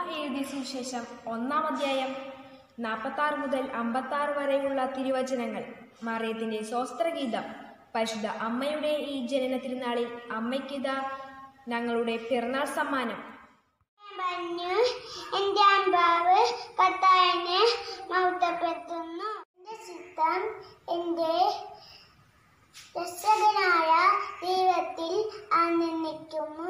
എഴുതിയ സുവിശേഷം ഒന്നാം അധ്യായം നാൽപ്പത്താറ് മുതൽ അമ്പത്താറ് വരെയുള്ള തിരുവചനങ്ങൾ മറിയത്തിന്റെ സ്വസ്ത്രഗീതം പരിശുദ്ധ അമ്മയുടെ ഈ ജനന തിരുനാളിൽ അമ്മയ്ക്കിതാ ഞങ്ങളുടെ പിറന്നാൾ സമ്മാനം പറഞ്ഞു എന്റെ അമ്പാവ് കത്തായനെ മൗത്തപ്പെടുത്തുന്നു എന്റെ ചിത്തം എന്റെ രക്ഷകനായ ദൈവത്തിൽ ആനന്ദിക്കുന്നു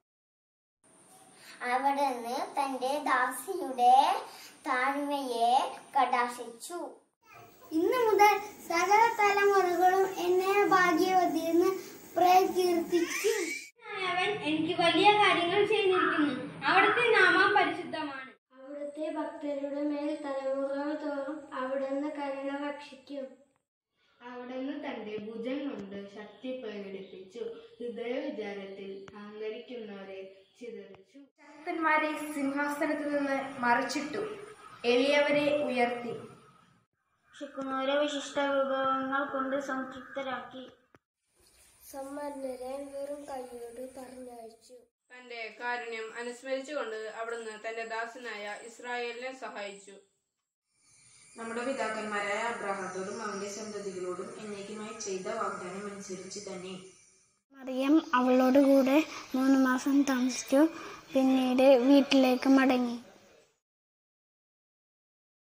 അവിടുന്ന് തന്റെ ദാസിയുടെ താഴ്മയെ കടാക്ഷിച്ചു ഇന്നു മുതൽ സകല തലമുറകളും എന്നെ ഭാഗ്യവതിയെന്ന് പ്രകീർത്തിക്കും അവൻ എനിക്ക് വലിയ കാര്യങ്ങൾ ചെയ്തിരിക്കുന്നു അവിടുത്തെ നാമം പരിശുദ്ധമാണ് അവിടുത്തെ ഭക്തരുടെ മേൽ തലമുറകൾ തോറും അവിടുന്ന് കരുണ ഭക്ഷിക്കും അവിടുന്ന് തന്റെ ഭുജം കൊണ്ട് ശക്തി പ്രകടിപ്പിച്ചു ഹൃദയ വിചാരത്തിൽ അഹങ്കരിക്കുന്നവരെ ചിതറിച്ചു ശക്തന്മാരെ സിംഹാസനത്തിൽ നിന്ന് മറിച്ചിട്ടു എളിയവരെ ഉയർത്തി വിശക്കുന്നവരെ വിശിഷ്ട വിഭവങ്ങൾ കൊണ്ട് സംതൃപ്തരാക്കി സമ്മർദ്ദരെ വെറും കൈയോട് പറഞ്ഞയച്ചു തന്റെ കാരുണ്യം അനുസ്മരിച്ചുകൊണ്ട് അവിടുന്ന് തന്റെ ദാസനായ ഇസ്രായേലിനെ സഹായിച്ചു നമ്മുടെ പിതാക്കന്മാരായ അബ്രാഹത്തോടും അവന്റെ സന്തതികളോടും എന്നേക്കുമായി ചെയ്ത വാഗ്ദാനം അനുസരിച്ച് തന്നെ മറിയം അവളോട് കൂടെ മൂന്ന് മാസം താമസിച്ചു പിന്നീട് വീട്ടിലേക്ക് മടങ്ങി